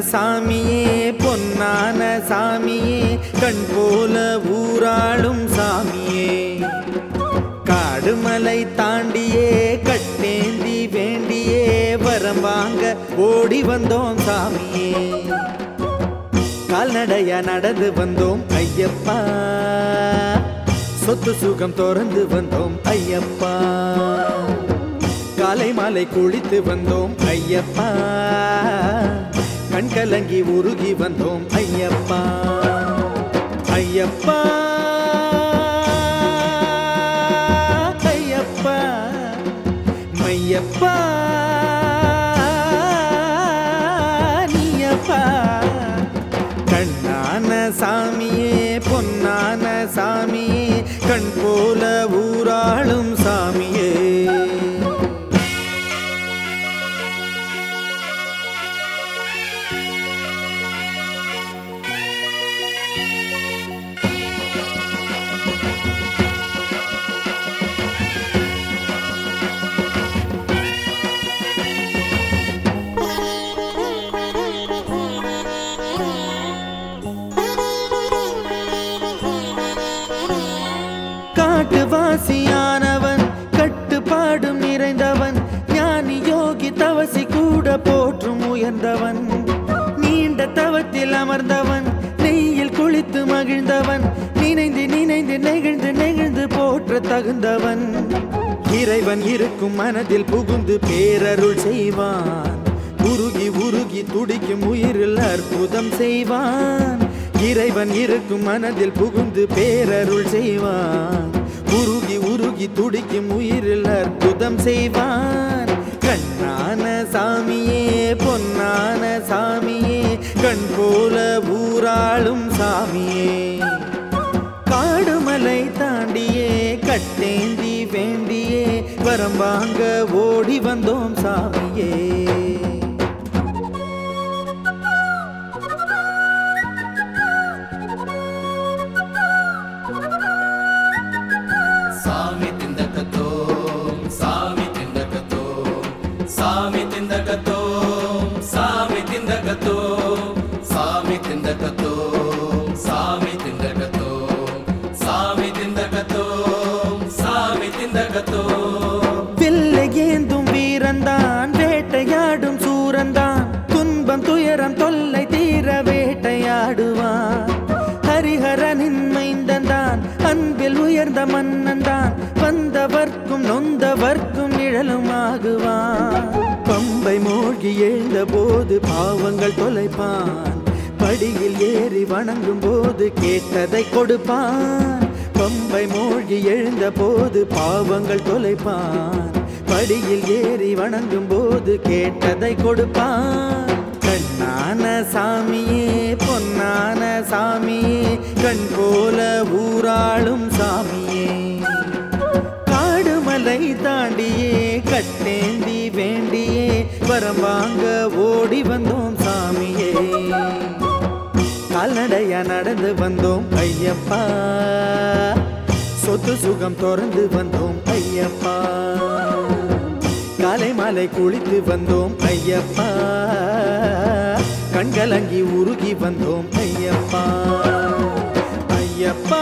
சாமியே பொன்னான சாமியே கண் போல ஊராளும் சாமியே காடுமலை தாண்டியே கட்டேந்தி வேண்டியே வரம் வாங்க ஓடி வந்தோம் சாமியே கால்நடையா நடந்து வந்தோம் ஐயப்பா சொத்து சுகம் திறந்து வந்தோம் ஐயப்பா காலை மாலை குளித்து வந்தோம் ஐயப்பா கண் கலங்கி உருகி வந்தோம் ஐயப்பா ஐயப்பா ஐயப்பா மையப்பா நீயப்பா கண்ணான சாமியே பொன்னான சாமியே கண் போல ஊராளும் சாமியே காட்டுவாசியானவன் கட்டுப்பாடும் நிறைந்தவன் ஞானி யோகி தவசி கூட போற்றும் உயர்ந்தவன் நீண்ட தவத்தில் அமர்ந்தவன் நெய்யில் குளித்து மகிழ்ந்தவன் நினைந்து நினைந்து நெகிழ்ந்து நெகிழ்ந்து போற்ற தகுந்தவன் இறைவன் இருக்கும் மனதில் புகுந்து பேரருள் செய்வான் உருகி உருகி துடிக்கும் உயிரில் அற்புதம் செய்வான் இறைவன் இருக்கும் மனதில் புகுந்து பேரருள் செய்வான் உருகி உருகி துடிக்கும் உயிரில் அற்புதம் செய்வான் கண்ணான சாமியே பொன்னான சாமியே கண் போல ஊராளும் சாமியே காடுமலை தாண்டியே கட்டேந்தி வேண்டியே வரம் வாங்க ஓடி வந்தோம் சாமியே சாமி திண்டகத்தோ சாமி திண்டகத்தோ சாமி திண்டகத்தோ சாமி திண்டகத்தோ சாமி திண்டகத்தோ சாமி திண்டகத்தோ சாமி திண்டகத்தோ சாமி திண்டகத்தோ வில்லை ஏந்தும் வீரன்தான் வேட்டையாடும் சூரன்தான் துன்பம் துயரம் தொல்லை தீர வேட்டையாடுவான் ஹரிஹரனின் மைந்தன் தான் அன்பில் உயர்ந்த மன்னன் தான் வந்தவர்க்கும் நொந்தவர்க்கும் நிழலும் ஆகுவான் பம்பை மூழ்கி எழுந்த போது பாவங்கள் தொலைப்பான் படியில் ஏறி வணங்கும் போது கேட்டதை கொடுப்பான் பம்பை மூழ்கி எழுந்த போது பாவங்கள் தொலைப்பான் படியில் ஏறி வணங்கும் போது கேட்டதை கொடுப்பான் கண்ணான சாமியே பொன்னான சாமியே கண் போல ஊராளும் சாமியே காடுமலை தாண்டியே கட்டேந்தி வேண்டியே வரம் வாங்க ஓடி வந்தோம் சாமியே கால்நடையா நடந்து வந்தோம் ஐயப்பா சொத்து சுகம் திறந்து வந்தோம் ஐயப்பா காலை மாலை குளித்து வந்தோம் ஐயப்பா கண்கலங்கி உருகி வந்தோம் ஐயப்பா ஐயப்பா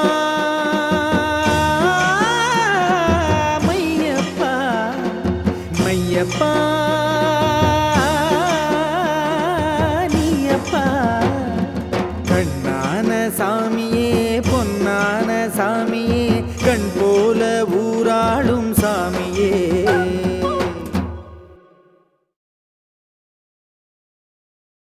மையப்பா மையப்பா நீயப்பா கண்ணான சாமியே பொன்னான சாமி